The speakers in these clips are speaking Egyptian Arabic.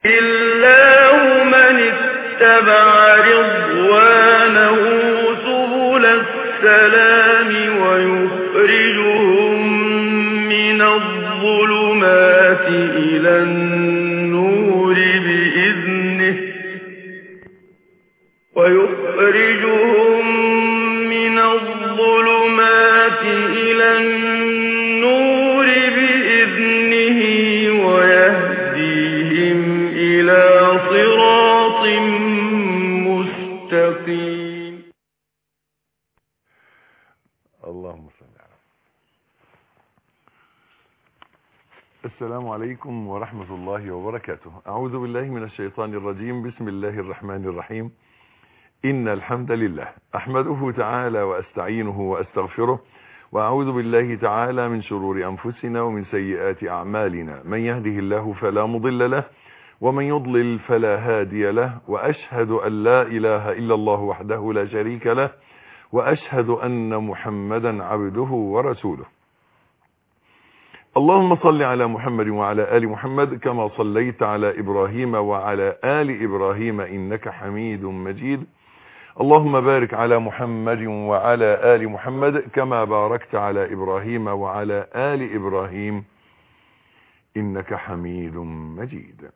الله من اتبع رضوانه سبل السلام ويخرجهم من الظلمات إلى النور بإذنه ويخرجهم من الظلمات إلى النور بإذنه ويهديهم إلى صراط مستقيم اللهم صل على السلام عليكم ورحمة الله وبركاته أعوذ بالله من الشيطان الرجيم بسم الله الرحمن الرحيم إن الحمد لله أحمده تعالى وأستعينه وأستغفره وأعوذ بالله تعالى من شرور أنفسنا ومن سيئات أعمالنا من يهده الله فلا مضل له ومن يضلل فلا هادي له وأشهد أن لا إله إلا الله وحده لا شريك له وأشهد أن محمدا عبده ورسوله اللهم صل على محمد وعلى آل محمد كما صليت على إبراهيم وعلى آل إبراهيم إنك حميد مجيد اللهم بارك على محمد وعلى آل محمد كما باركت على إبراهيم وعلى آل إبراهيم إنك حميد مجيد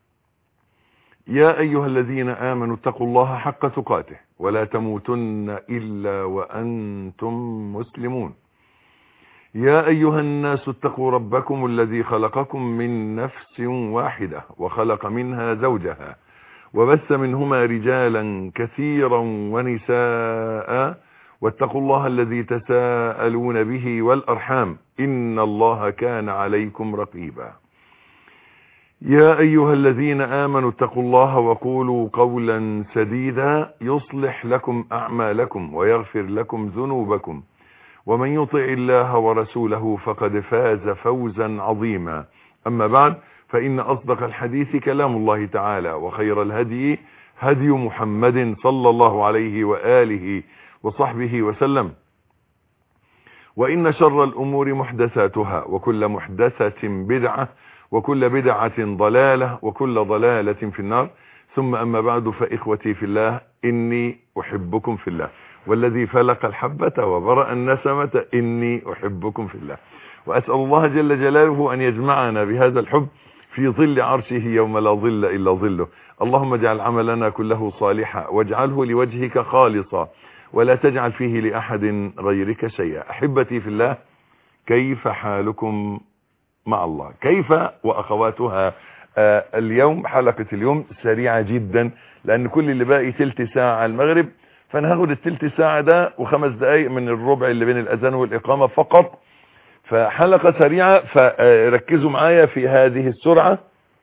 يا أيها الذين آمنوا اتقوا الله حق تقاته ولا تموتن إلا وأنتم مسلمون يا أيها الناس اتقوا ربكم الذي خلقكم من نفس واحدة وخلق منها زوجها وبث منهما رجالا كثيرا ونساء واتقوا الله الذي تساءلون به والأرحام إن الله كان عليكم رقيبا يا أيها الذين آمنوا اتقوا الله وقولوا قولا سديدا يصلح لكم أعمالكم ويغفر لكم ذنوبكم ومن يطع الله ورسوله فقد فاز فوزا عظيما أما بعد فإن أصدق الحديث كلام الله تعالى وخير الهدي هدي محمد صلى الله عليه وآله وصحبه وسلم وإن شر الأمور محدثاتها وكل محدثة بدعة وكل بدعة ضلالة وكل ضلالة في النار ثم أما بعد فإخوتي في الله إني أحبكم في الله والذي فلق الحبة وبرأ النسمة إني أحبكم في الله وأسأل الله جل جلاله أن يجمعنا بهذا الحب في ظل عرشه يوم لا ظل إلا ظله اللهم اجعل عملنا كله صالحا واجعله لوجهك خالصا ولا تجعل فيه لأحد غيرك شيئا أحبتي في الله كيف حالكم مع الله كيف وأخواتها آه اليوم حلقة اليوم سريعة جدا لأن كل اللي باقي تلت ساعة المغرب فأنا هاخد التلت ساعة ده وخمس دقايق من الربع اللي بين الأذان والإقامة فقط فحلقة سريعة فركزوا معايا في هذه السرعة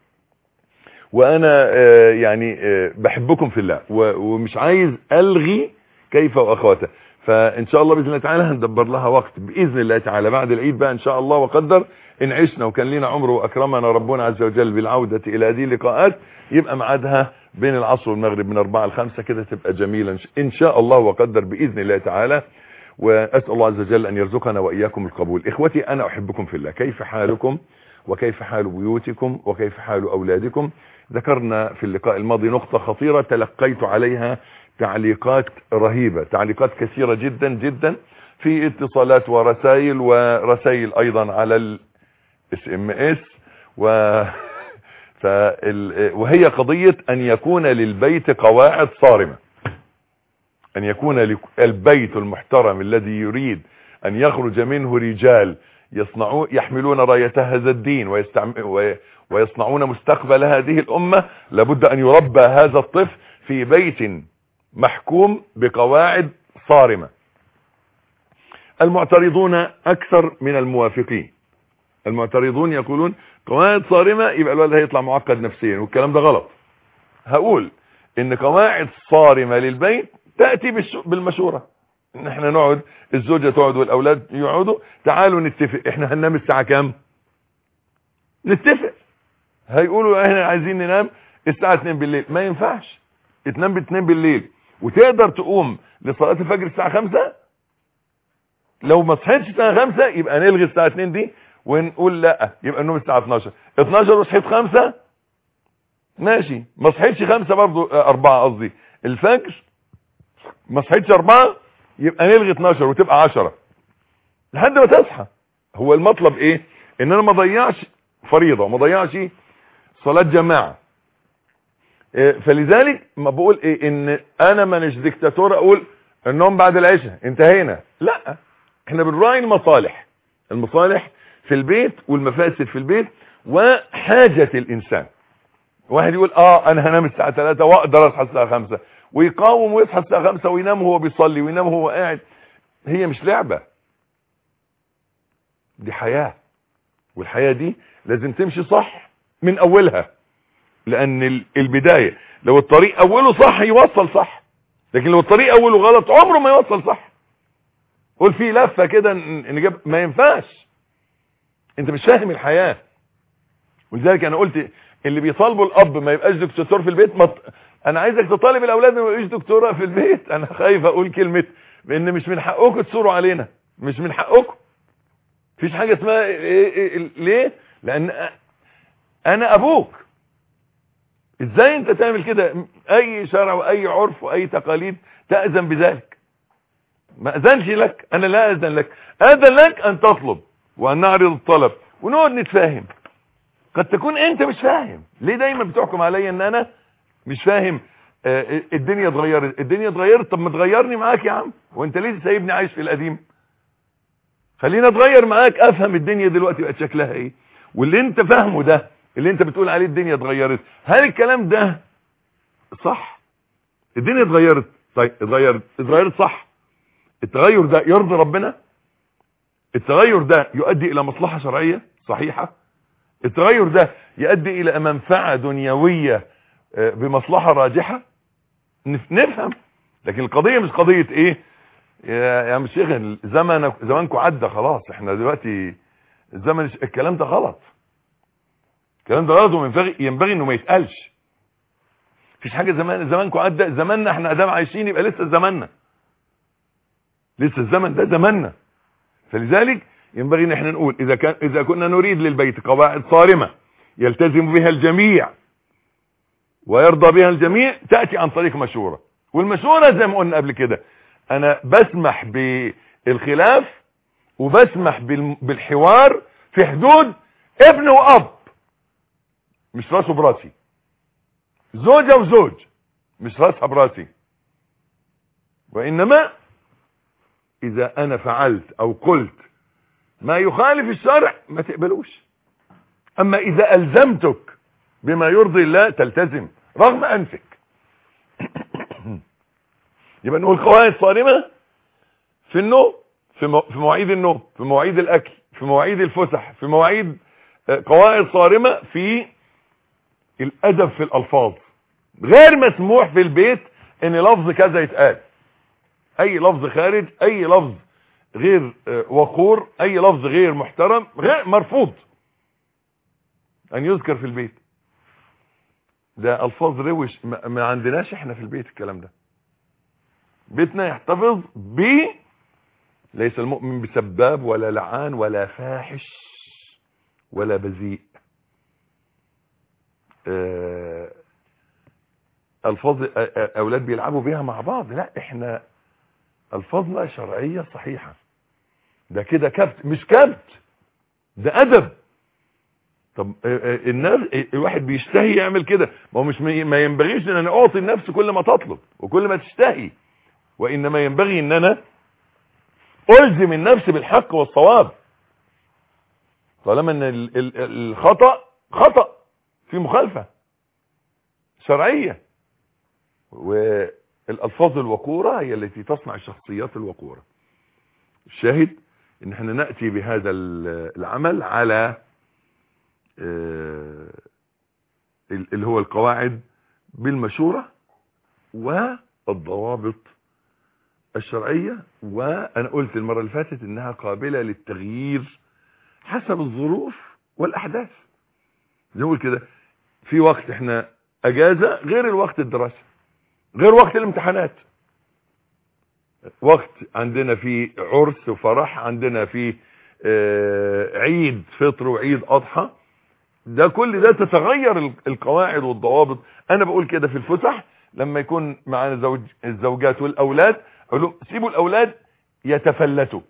وأنا آه يعني آه بحبكم في الله ومش عايز ألغي كيف وأخواته فإن شاء الله بإذن الله تعالى هندبر لها وقت بإذن الله تعالى بعد العيد بقى إن شاء الله وقدر إن عشنا وكان لنا عمر وأكرمنا ربنا عز وجل بالعودة إلى هذه اللقاءات يبقى ميعادها بين العصر والمغرب من أربعة لخمسة كده تبقى جميلة إن شاء الله وقدر بإذن الله تعالى وأسأل الله عز وجل أن يرزقنا وإياكم القبول إخوتي أنا أحبكم في الله كيف حالكم وكيف حال بيوتكم وكيف حال أولادكم ذكرنا في اللقاء الماضي نقطة خطيرة تلقيت عليها تعليقات رهيبة تعليقات كثيرة جدا جدا في اتصالات ورسائل ورسائل أيضا على الاس ام اس و فال... وهي قضية أن يكون للبيت قواعد صارمة أن يكون البيت المحترم الذي يريد أن يخرج منه رجال يصنعون يحملون راية هذا الدين ويستعم... ويصنعون مستقبل هذه الأمة لابد أن يربى هذا الطفل في بيت محكوم بقواعد صارمة المعترضون أكثر من الموافقين المعترضون يقولون قواعد صارمة يبقى الولد هيطلع معقد نفسيا والكلام ده غلط هقول ان قواعد صارمة للبيت تأتي بالمشورة ان احنا نقعد الزوجة تقعد والاولاد يقعدوا تعالوا نتفق احنا هننام الساعة كام نتفق هيقولوا احنا عايزين ننام الساعة 2 بالليل ما ينفعش تنام ب 2 بالليل وتقدر تقوم لصلاة الفجر الساعة 5 لو ما صحيتش الساعة 5 يبقى نلغي الساعة 2 دي ونقول لا يبقى النوم الساعة 12 12 وصحيت 5 ماشي ما صحيتش خمسة برضو آه، اربعة قصدي الفجر ما صحيتش اربعة يبقى نلغي 12 وتبقى 10 لحد ما تصحى هو المطلب ايه ان انا ما اضيعش فريضة وما اضيعش صلاة جماعة إيه، فلذلك ما بقول ايه ان انا مانيش ديكتاتور اقول النوم بعد العشاء انتهينا لا احنا بنراعي المصالح المصالح في البيت والمفاسد في البيت وحاجة الانسان واحد يقول اه انا هنام الساعة 3 واقدر اصحى الساعة 5 ويقاوم ويصحى الساعة 5 وينام وهو بيصلي وينام وهو قاعد هي مش لعبة دي حياة والحياة دي لازم تمشي صح من اولها لان ال- البداية لو الطريق اوله صح يوصل صح لكن لو الطريق اوله غلط عمره ما يوصل صح قول فيه لفة كده ن- نجيب ما ينفعش انت مش فاهم الحياة ولذلك انا قلت اللي بيطالبوا الاب ما يبقاش دكتور في البيت ما ت- انا عايزك تطالب الاولاد ما يبقاش دكتوره في البيت انا خايف اقول كلمه بان مش من حقكم تصوروا علينا مش من حقكم مفيش حاجه اسمها إيه إيه إيه ليه لان أ- انا ابوك ازاي انت تعمل كده اي شرع واي عرف واي تقاليد تأذن بذلك ما اذنش لك انا لا اذن لك اذن لك ان تطلب وان نعرض الطلب ونقعد نتفاهم قد تكون انت مش فاهم ليه دايما بتحكم عليا ان انا مش فاهم آه، الدنيا اتغيرت الدنيا اتغيرت طب ما تغيرني معاك يا عم وانت ليه سايبني عايش في القديم خلينا اتغير معاك افهم الدنيا دلوقتي بقت شكلها ايه واللي انت فاهمه ده اللي انت بتقول عليه الدنيا اتغيرت هل الكلام ده صح الدنيا اتغيرت طيب اتغيرت اتغيرت صح التغير ده يرضي ربنا التغير ده يؤدي الى مصلحة شرعية صحيحة التغير ده يؤدي الى منفعة دنيوية آه، بمصلحة راجحة نف- نفهم لكن القضية مش قضية ايه يا يا عم الشيخ زمن زمانكم عدى خلاص احنا دلوقتي الزمن الكلام ده غلط الكلام ده غلط وينبغي ينبغي انه ما يتقالش مفيش حاجه زمان زمانكم عدى زماننا احنا ادام عايشين يبقى لسه زماننا لسه الزمن ده زماننا فلذلك ينبغي ان احنا نقول اذا كان اذا كنا نريد للبيت قواعد صارمه يلتزم بها الجميع ويرضى بها الجميع تاتي عن طريق مشوره والمشوره زي ما قلنا قبل كده انا بسمح بالخلاف وبسمح بال- بالحوار في حدود ابن واب مش راسه براسي زوجة وزوج مش راسها براسي وانما اذا انا فعلت او قلت ما يخالف الشرع ما تقبلوش اما اذا الزمتك بما يرضي الله تلتزم رغم انفك يبقى نقول قواعد صارمة في النوم في مو- في مواعيد النوم في مواعيد الاكل في مواعيد الفسح في مواعيد آه، قواعد صارمة في الادب في الالفاظ غير مسموح في البيت ان لفظ كذا يتقال اي لفظ خارج اي لفظ غير آه، وقور اي لفظ غير محترم غير مرفوض ان يذكر في البيت ده الفاظ روش ما ما عندناش احنا في البيت الكلام ده بيتنا يحتفظ ب ليس المؤمن بسباب ولا لعان ولا فاحش ولا بذيء آه، الفاظ آه، آه، اولاد بيلعبوا بيها مع بعض لا احنا الفاظنا شرعية صحيحة ده كده كبت مش كبت ده ادب طب آه، آه، الناس آه، الواحد بيشتهي يعمل كده ما هو مش ما ينبغيش ان انا اعطي النفس كل ما تطلب وكل ما تشتهي وانما ينبغي ان انا الزم النفس بالحق والصواب طالما ان ال- ال- الخطأ خطأ في مخالفة شرعية والالفاظ الوقورة هي التي تصنع الشخصيات الوقورة الشاهد ان احنا نأتي بهذا ال- العمل على آه، ال- اللي هو القواعد بالمشورة والضوابط الشرعية وانا قلت المرة اللي فاتت انها قابلة للتغيير حسب الظروف والاحداث زي ما نقول كده في وقت احنا اجازة غير الوقت الدراسة غير وقت الامتحانات وقت عندنا فيه عرس وفرح عندنا فيه آه، عيد فطر وعيد اضحى ده كل ده تتغير ال- القواعد والضوابط انا بقول كده في الفسح لما يكون معانا زوج الزوجات والاولاد اقول لهم سيبوا الاولاد يتفلتوا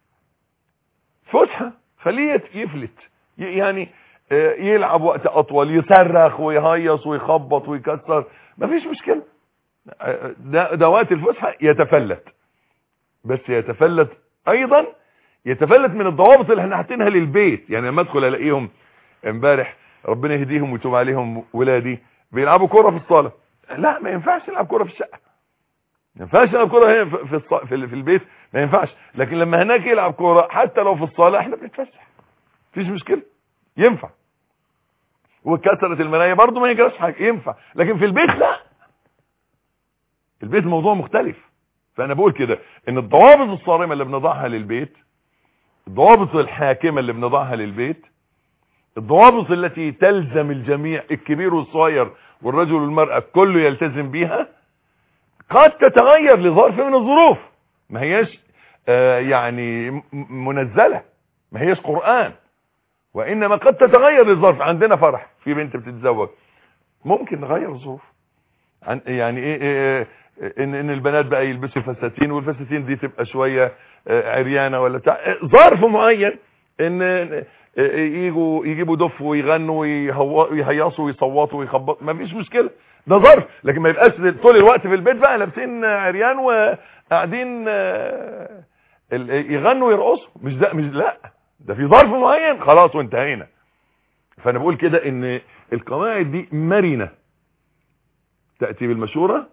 فسحه خليه يت- يفلت ي- يعني آه، يلعب وقت اطول يصرخ ويهيص ويخبط ويكسر مفيش مشكله آه، ده ده وقت الفسحه يتفلت بس يتفلت ايضا يتفلت من الضوابط اللي احنا حاطينها للبيت يعني لما ادخل الاقيهم امبارح ربنا يهديهم ويتوب عليهم ولادي بيلعبوا كوره في الصاله لا ما ينفعش يلعب كوره في الشقه ما ينفعش يلعب كوره هنا في في, الص- في, ال- في البيت ما ينفعش لكن لما هناك يلعب كوره حتى لو في الصاله احنا بنتفسح مفيش مشكله ينفع وكسرت المرايه برضه ما يجراش حاجه ينفع لكن في البيت لا البيت موضوع مختلف فانا بقول كده ان الضوابط الصارمه اللي بنضعها للبيت الضوابط الحاكمه اللي بنضعها للبيت الضوابط التي تلزم الجميع الكبير والصغير والرجل والمرأة كله يلتزم بيها قد تتغير لظرف من الظروف ما هيش آه يعني م- منزلة ما هيش قرآن وإنما قد تتغير لظرف عندنا فرح في بنت بتتزوج ممكن نغير الظروف عن يعني ايه, إيه ان ان البنات بقى يلبسوا فساتين والفساتين دي تبقى شويه آه، عريانه ولا بتاع آه، ظرف معين ان آه، يجوا يجيبوا دف ويغنوا ويهو- ويهيصوا ويصوتوا ويخبطوا ما فيش مشكله ده ظرف لكن ما يبقاش طول الوقت في البيت بقى لابسين عريان وقاعدين آه، ال- يغنوا ويرقصوا مش ده مش لا ده في ظرف معين خلاص وانتهينا فانا بقول كده ان القواعد دي مرنه تأتي بالمشورة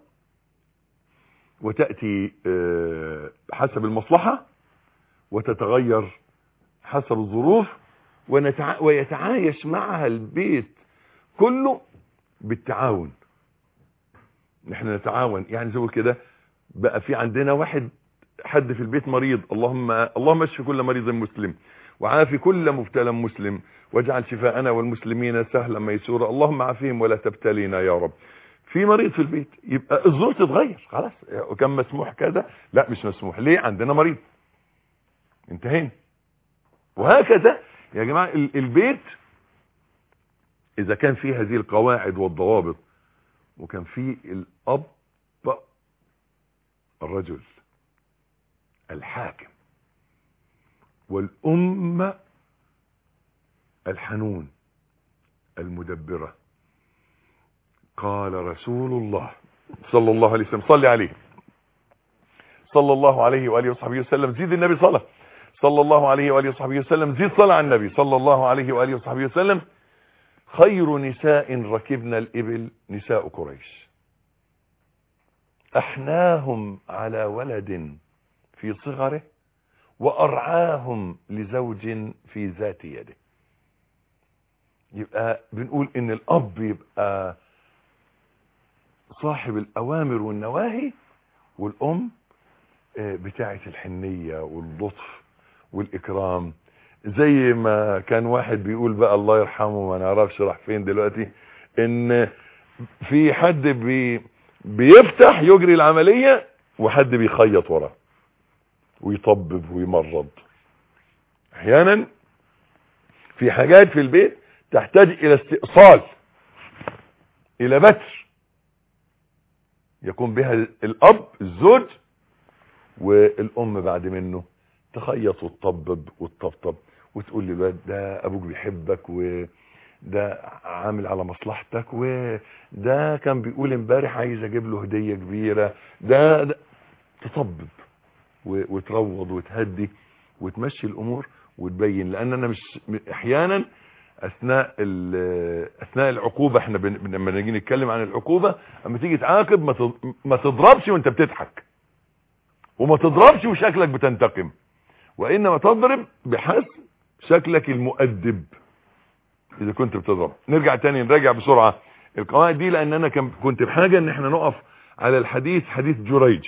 وتأتي آه، حسب المصلحة وتتغير حسب الظروف ونتع... ويتعايش معها البيت كله بالتعاون نحن نتعاون يعني زي كده بقى في عندنا واحد حد في البيت مريض اللهم اللهم اشف كل مريض مسلم وعافي كل مبتلى مسلم واجعل شفاءنا والمسلمين سهلا ميسورا اللهم عافيهم ولا تبتلينا يا رب في مريض في البيت يبقى الظروف تتغير خلاص وكان مسموح كذا لا مش مسموح ليه عندنا مريض انتهينا وهكذا يا جماعة ال- البيت اذا كان فيه هذه القواعد والضوابط وكان فيه الاب الرجل الحاكم والأمة الحنون المدبرة قال رسول الله صلى الله عليه وسلم صلي عليه صلى الله عليه وآله وصحبه وسلم زيد النبي صلى صلى الله عليه وآله وصحبه وسلم زيد صلى على النبي صلى الله عليه وآله وصحبه وسلم خير نساء ركبنا الإبل نساء قريش أحناهم على ولد في صغره وأرعاهم لزوج في ذات يده يبقى بنقول ان الاب يبقى صاحب الاوامر والنواهي والام آه، بتاعه الحنية واللطف والاكرام زي ما كان واحد بيقول بقى الله يرحمه ما نعرفش راح فين دلوقتي ان في حد بي بيفتح يجري العملية وحد بيخيط وراه ويطبب ويمرض احيانا في حاجات في البيت تحتاج الى استئصال الى بتر يكون بها الاب الزوج والام بعد منه تخيط وتطبب وتطبطب وتقول للواد ده ابوك بيحبك وده عامل على مصلحتك وده كان بيقول امبارح عايز اجيب له هديه كبيره ده, ده تطبب و- وتروض وتهدي وتمشي الامور وتبين لان انا مش احيانا اثناء ال- اثناء العقوبه احنا بن- بن- لما نيجي نتكلم عن العقوبه اما تيجي تعاقب ما تض- ما تضربش وانت بتضحك وما تضربش وشكلك بتنتقم وانما تضرب بحسب شكلك المؤدب اذا كنت بتضرب نرجع تاني نراجع بسرعه القواعد دي لان انا كان- كنت بحاجه ان احنا نقف على الحديث حديث جريج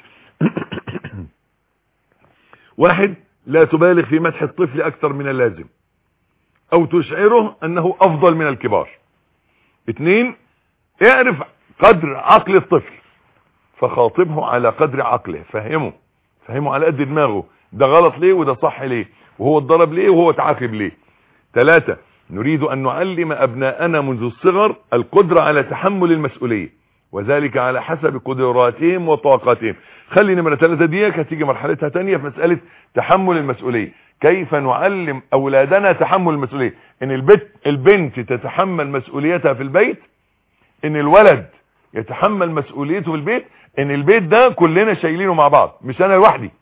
واحد لا تبالغ في مدح الطفل اكثر من اللازم او تشعره انه افضل من الكبار اثنين اعرف قدر عقل الطفل فخاطبه على قدر عقله فهمه فهمه على قد دماغه ده غلط ليه وده صح ليه وهو اتضرب ليه وهو اتعاقب ليه ثلاثة نريد أن نعلم أبناءنا منذ الصغر القدرة على تحمل المسؤولية وذلك على حسب قدراتهم وطاقتهم خلي نمرة ثلاثة دي هتيجي مرحلتها تانية في مسألة تحمل المسؤولية كيف نعلم أولادنا تحمل المسؤولية إن البت البنت تتحمل مسؤوليتها في البيت إن الولد يتحمل مسؤوليته في البيت إن البيت ده كلنا شايلينه مع بعض مش أنا لوحدي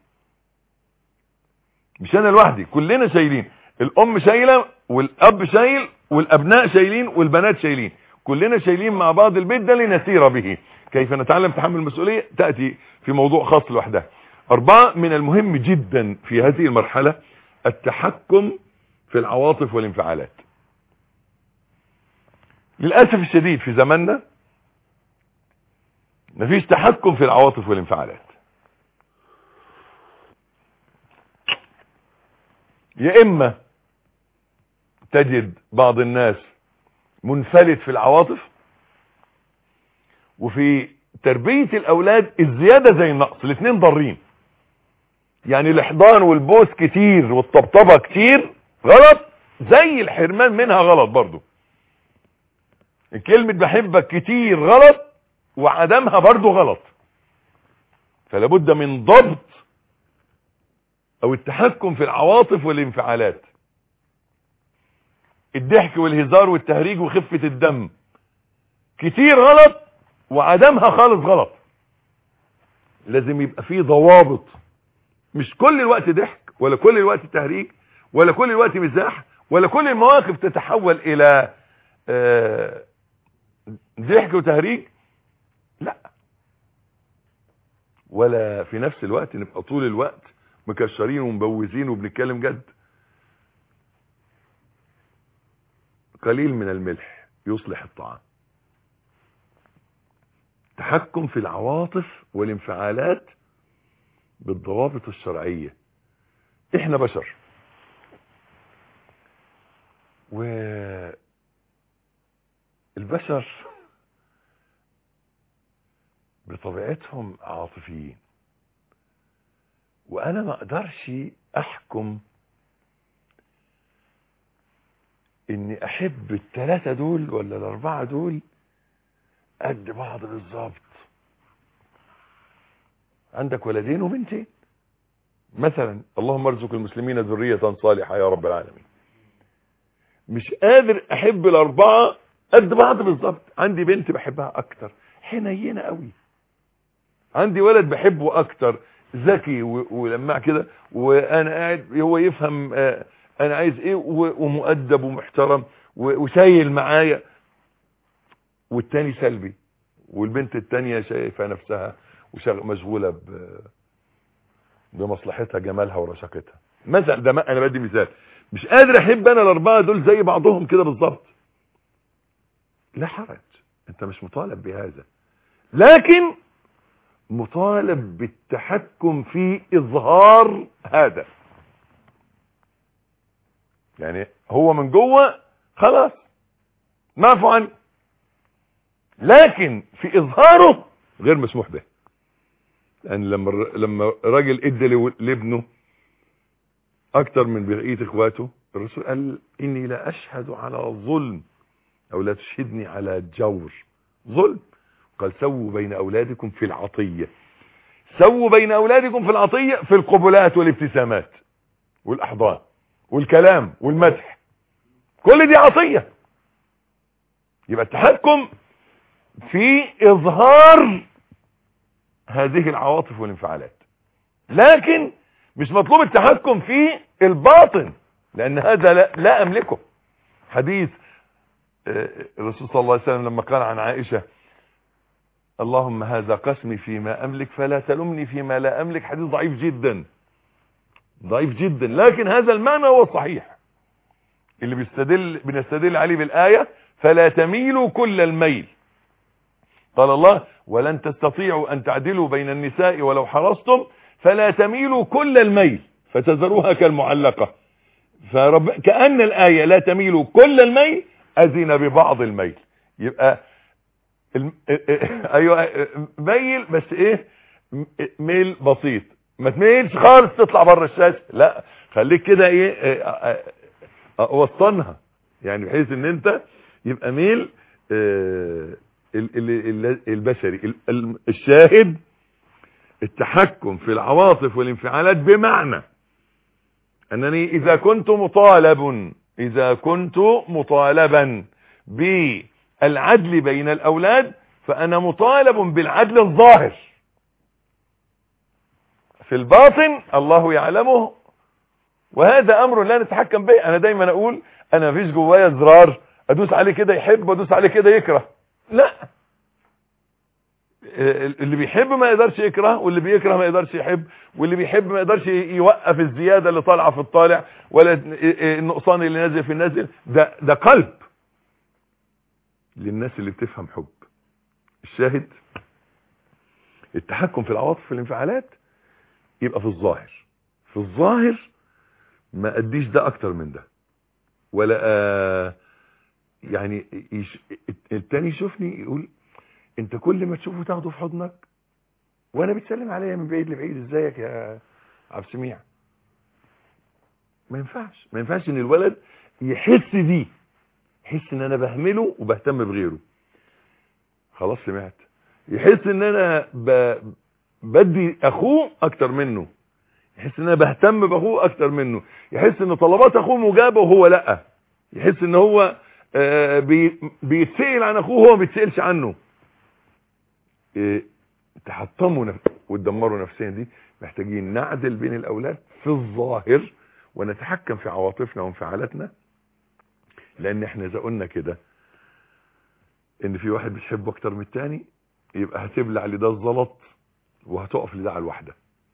مش أنا لوحدي كلنا شايلين الأم شايلة والأب شايل والأبناء شايلين والبنات شايلين كلنا شايلين مع بعض البيت ده لنسير به كيف نتعلم تحمل المسؤولية تأتي في موضوع خاص لوحدها أربعة من المهم جدا في هذه المرحلة التحكم في العواطف والانفعالات للأسف الشديد في زماننا مفيش تحكم في العواطف والانفعالات يا إما تجد بعض الناس منفلت في العواطف وفي تربية الأولاد الزيادة زي النقص الاثنين ضارين يعني الاحضان والبوس كتير والطبطبة كتير غلط زي الحرمان منها غلط برضو كلمة بحبك كتير غلط وعدمها برضو غلط فلابد من ضبط او التحكم في العواطف والانفعالات الضحك والهزار والتهريج وخفة الدم كتير غلط وعدمها خالص غلط لازم يبقى فيه ضوابط مش كل الوقت ضحك ولا كل الوقت تهريج ولا كل الوقت مزاح ولا كل المواقف تتحول الى آه ضحك وتهريج لا ولا في نفس الوقت نبقى طول الوقت مكشرين ومبوزين وبنتكلم جد قليل من الملح يصلح الطعام تحكم في العواطف والانفعالات بالضوابط الشرعية احنا بشر و البشر بطبيعتهم عاطفيين وانا ما اقدرش احكم اني احب الثلاثة دول ولا الاربعة دول قد بعض بالظبط عندك ولدين وبنتين مثلا اللهم ارزق المسلمين ذرية صالحة يا رب العالمين مش قادر احب الاربعة قد بعض بالظبط عندي بنت بحبها اكتر حنينة قوي عندي ولد بحبه اكتر ذكي ولمع كده وانا قاعد هو يفهم آه انا عايز ايه ومؤدب ومحترم وسايل معايا والتاني سلبي والبنت التانية شايفة نفسها ومشغولة بمصلحتها جمالها ورشاقتها مثلا ده ما انا بدي مثال مش قادر احب انا الاربعة دول زي بعضهم كده بالظبط لا حرج انت مش مطالب بهذا لكن مطالب بالتحكم في اظهار هذا يعني هو من جوه خلاص معفو عنه لكن في اظهاره غير مسموح به لان لما لما راجل ادى لابنه اكتر من بقيه اخواته الرسول قال اني لا اشهد على ظلم او لا تشهدني على جور ظلم قال سووا بين اولادكم في العطيه سووا بين اولادكم في العطيه في القبلات والابتسامات والاحضان والكلام والمدح كل دي عطيه يبقى التحكم في اظهار هذه العواطف والانفعالات لكن مش مطلوب التحكم في الباطن لان هذا لا, لا املكه حديث الرسول صلى الله عليه وسلم لما قال عن عائشة اللهم هذا قسمي فيما املك فلا تلمني فيما لا املك حديث ضعيف جدا ضعيف جدا لكن هذا المعنى هو الصحيح اللي بيستدل بنستدل عليه بالآية فلا تميلوا كل الميل قال الله ولن تستطيعوا أن تعدلوا بين النساء ولو حرصتم فلا تميلوا كل الميل فتذروها كالمعلقة فرب كأن الآية لا تميلوا كل الميل أذن ببعض الميل يبقى الم... ايوه ميل بس ايه ميل بسيط ما تميلش خالص تطلع بره الشاشه لا خليك كده ايه وسطنها يعني بحيث ان انت يبقى ميل آه، ال- ال- ال- البشري ال- ال- الشاهد التحكم في العواطف والانفعالات بمعنى انني اذا كنت مطالب اذا كنت مطالبا بالعدل بين الاولاد فانا مطالب بالعدل الظاهر في الباطن الله يعلمه وهذا امر لا نتحكم به انا دايما اقول انا مفيش جوايا زرار ادوس عليه كده يحب وادوس عليه كده يكره لا اللي بيحب ما يقدرش يكره واللي بيكره ما يقدرش يحب واللي بيحب ما يقدرش يوقف الزيادة اللي طالعه في الطالع ولا النقصان اللي نازل في النازل ده ده قلب للناس اللي بتفهم حب الشاهد التحكم في العواطف والانفعالات يبقى في الظاهر في الظاهر ما اديش ده اكتر من ده ولا آه يعني يش... التاني يشوفني يقول انت كل ما تشوفه تاخده في حضنك وانا بتسلم عليا من بعيد لبعيد ازيك يا عبد السميع ما ينفعش ما ينفعش ان الولد يحس دي يحس ان انا بهمله وبهتم بغيره خلاص سمعت يحس ان انا ب... بدي اخوه اكتر منه يحس ان انا بهتم باخوه اكتر منه يحس ان طلبات اخوه مجابه وهو لا يحس ان هو آه بي... بيتسأل عن اخوه وهو ما بيتسألش عنه إيه تحطموا نف... وتدمروا نفسيا دي محتاجين نعدل بين الاولاد في الظاهر ونتحكم في عواطفنا وانفعالاتنا لان احنا اذا قلنا كده ان في واحد بتحبه اكتر من التاني يبقى هتبلع لده الزلط وهتقف لده على الواحده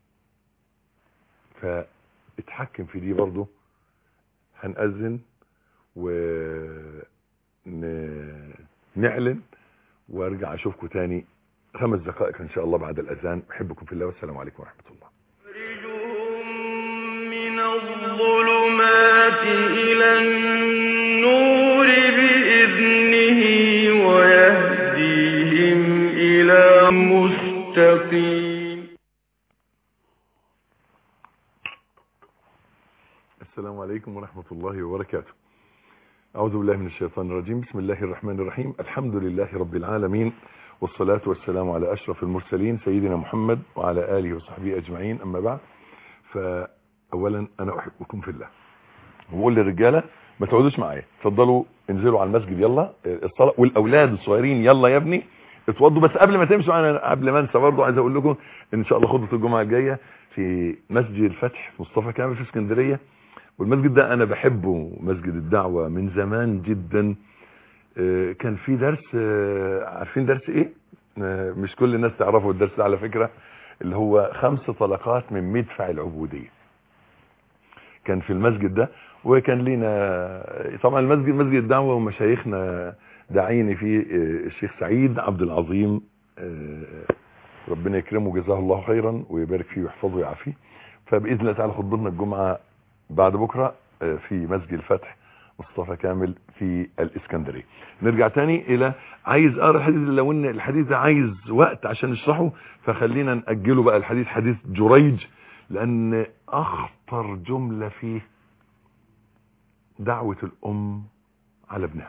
فاتحكم في دي برضو هنأذن ونعلن وارجع اشوفكم تاني خمس دقائق ان شاء الله بعد الاذان احبكم في الله والسلام عليكم ورحمه الله يخرجهم من الظلمات إلى النور بإذنه ويهديهم إلى مستقيم السلام عليكم ورحمة الله وبركاته أعوذ بالله من الشيطان الرجيم بسم الله الرحمن الرحيم الحمد لله رب العالمين والصلاة والسلام على أشرف المرسلين سيدنا محمد وعلى آله وصحبه أجمعين أما بعد فأولا أنا أحبكم في الله وبقول للرجالة ما تقعدوش معايا اتفضلوا انزلوا على المسجد يلا الصلاة والأولاد الصغيرين يلا يا ابني اتوضوا بس قبل ما تمشوا انا قبل ما انسى برضه عايز اقول لكم ان شاء الله خطبه الجمعه الجايه في مسجد الفتح مصطفى كامل في اسكندريه والمسجد ده انا بحبه مسجد الدعوه من زمان جدا آه، كان في درس آه، عارفين درس ايه آه، مش كل الناس تعرفه الدرس ده على فكره اللي هو خمس طلقات من مدفع العبوديه كان في المسجد ده وكان لينا طبعا المسجد مسجد الدعوه ومشايخنا داعين فيه آه، الشيخ سعيد عبد العظيم آه، ربنا يكرمه جزاه الله خيرا ويبارك فيه ويحفظه ويعافيه فباذن الله تعالى خطبتنا الجمعه بعد بكره آه، في مسجد الفتح مصطفى كامل في الاسكندريه نرجع تاني الى عايز اقرا الحديث لو ان الحديث ده عايز وقت عشان نشرحه فخلينا ناجله بقى الحديث حديث جريج لان اخطر جمله فيه دعوه الام على ابنها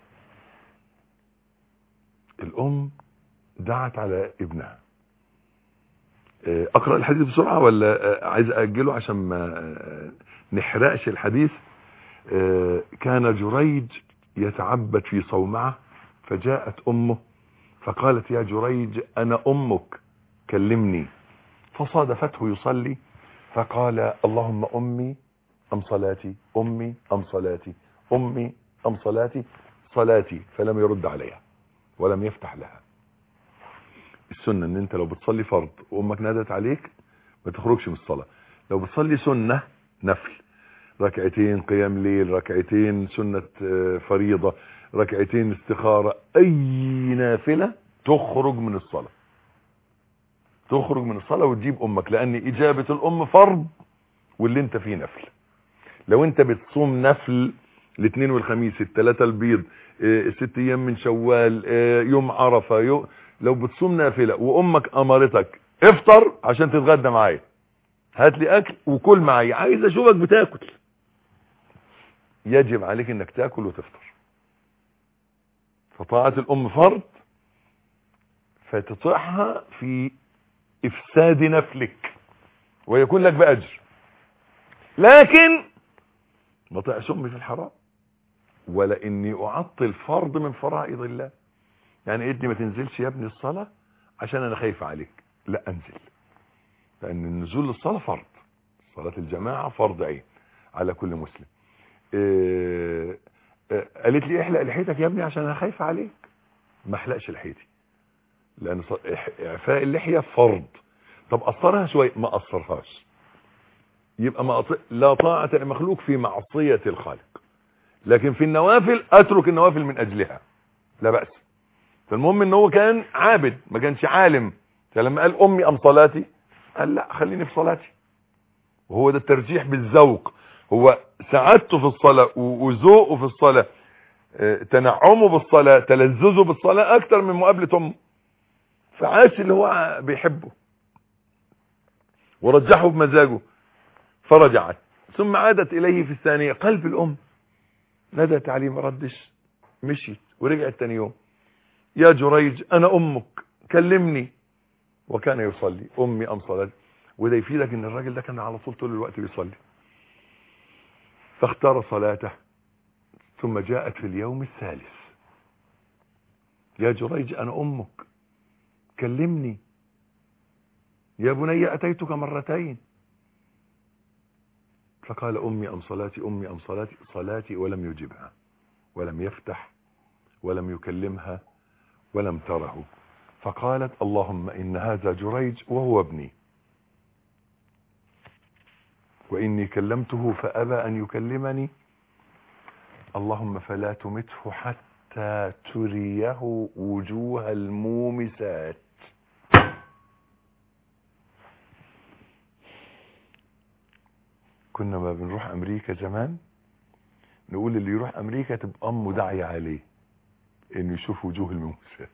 الام دعت على ابنها آه، اقرا الحديث بسرعه ولا آه، عايز اجله عشان ما آه، نحرقش الحديث آه، كان جريج يتعبد في صومعه فجاءت امه فقالت يا جريج انا امك كلمني فصادفته يصلي فقال اللهم امي ام صلاتي امي ام صلاتي امي ام صلاتي صلاتي فلم يرد عليها ولم يفتح لها السنة ان انت لو بتصلي فرض وامك نادت عليك ما تخرجش من الصلاة لو بتصلي سنة نفل ركعتين قيام ليل ركعتين سنة آه، فريضة ركعتين استخارة اي نافلة تخرج من الصلاة تخرج من الصلاة وتجيب امك لان اجابة الام فرض واللي انت فيه نفل لو انت بتصوم نفل الاثنين والخميس الثلاثة البيض آه، الست ايام من شوال آه، يوم عرفة يوم لو بتصوم نافلة وامك امرتك افطر عشان تتغدى معايا هات لي اكل وكل معايا عايز اشوفك بتاكل يجب عليك انك تاكل وتفطر فطاعة الام فرض فتطيعها في افساد نفلك ويكون لك باجر لكن ما طيعش امي في الحرام ولا اني اعطل فرض من فرائض الله يعني ابني ما تنزلش يا ابني الصلاة عشان انا خايف عليك لا انزل لان النزول للصلاة فرض صلاة الجماعة فرض عين على كل مسلم إيه إيه قالت لي احلق لحيتك يا ابني عشان انا خايف عليك ما احلقش لحيتي لان اعفاء اللحية فرض طب قصرها شوية ما قصرهاش يبقى ما أط... لا طاعة لمخلوق في معصية الخالق لكن في النوافل اترك النوافل من اجلها لا بأس فالمهم ان هو كان عابد ما كانش عالم فلما قال امي ام صلاتي قال لا خليني في صلاتي وهو ده الترجيح بالذوق هو سعادته في الصلاة وذوقه في الصلاة تنعمه بالصلاة تلذذه بالصلاة اكتر من مقابلة امه فعاش اللي هو بيحبه ورجحه بمزاجه فرجعت ثم عادت اليه في الثانية قلب الام ندت عليه ما ردش مشيت ورجعت تاني يوم يا جريج انا امك كلمني وكان يصلي امي ام صلاتي وده يفيدك ان الراجل ده كان على طول طول الوقت بيصلي فاختار صلاته ثم جاءت في اليوم الثالث يا جريج انا امك كلمني يا بني اتيتك مرتين فقال امي ام صلاتي امي ام صلاتي صلاتي ولم يجبها ولم يفتح ولم يكلمها ولم تره فقالت اللهم ان هذا جريج وهو ابني واني كلمته فابى ان يكلمني اللهم فلا تمته حتى تريه وجوه المومسات كنا ما بنروح امريكا زمان نقول اللي يروح امريكا تبقى امه داعيه عليه انه يشوف وجوه المومسات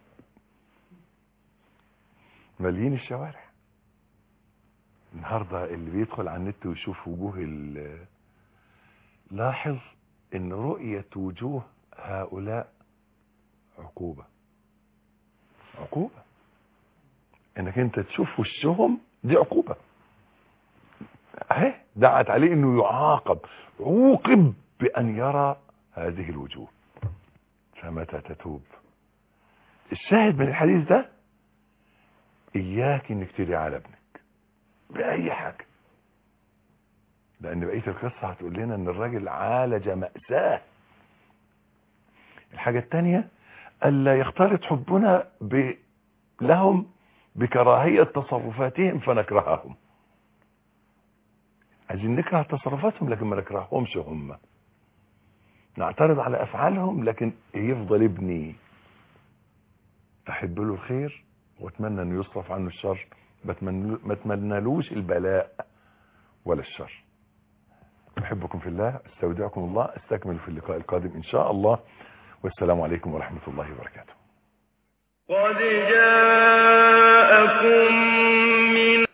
مالين الشوارع النهارده اللي بيدخل على النت ويشوف وجوه ال لاحظ ان رؤية وجوه هؤلاء عقوبة عقوبة انك انت تشوف وشهم دي عقوبة اهي دعت عليه انه يعاقب عوقب بان يرى هذه الوجوه فمتى تتوب الشاهد من الحديث ده اياك انك تدعي على ابنك باي حاجة لان بقية القصة هتقول لنا ان الراجل عالج مأساة الحاجة التانية الا يختلط حبنا ب... لهم بكراهية تصرفاتهم فنكرههم عايزين نكره تصرفاتهم لكن ما نكرههمش هم نعترض على افعالهم لكن يفضل ابني احب له الخير واتمنى انه يصرف عنه الشر ما اتمنالوش البلاء ولا الشر احبكم في الله استودعكم الله استكمل في اللقاء القادم ان شاء الله والسلام عليكم ورحمة الله وبركاته قد جاءكم من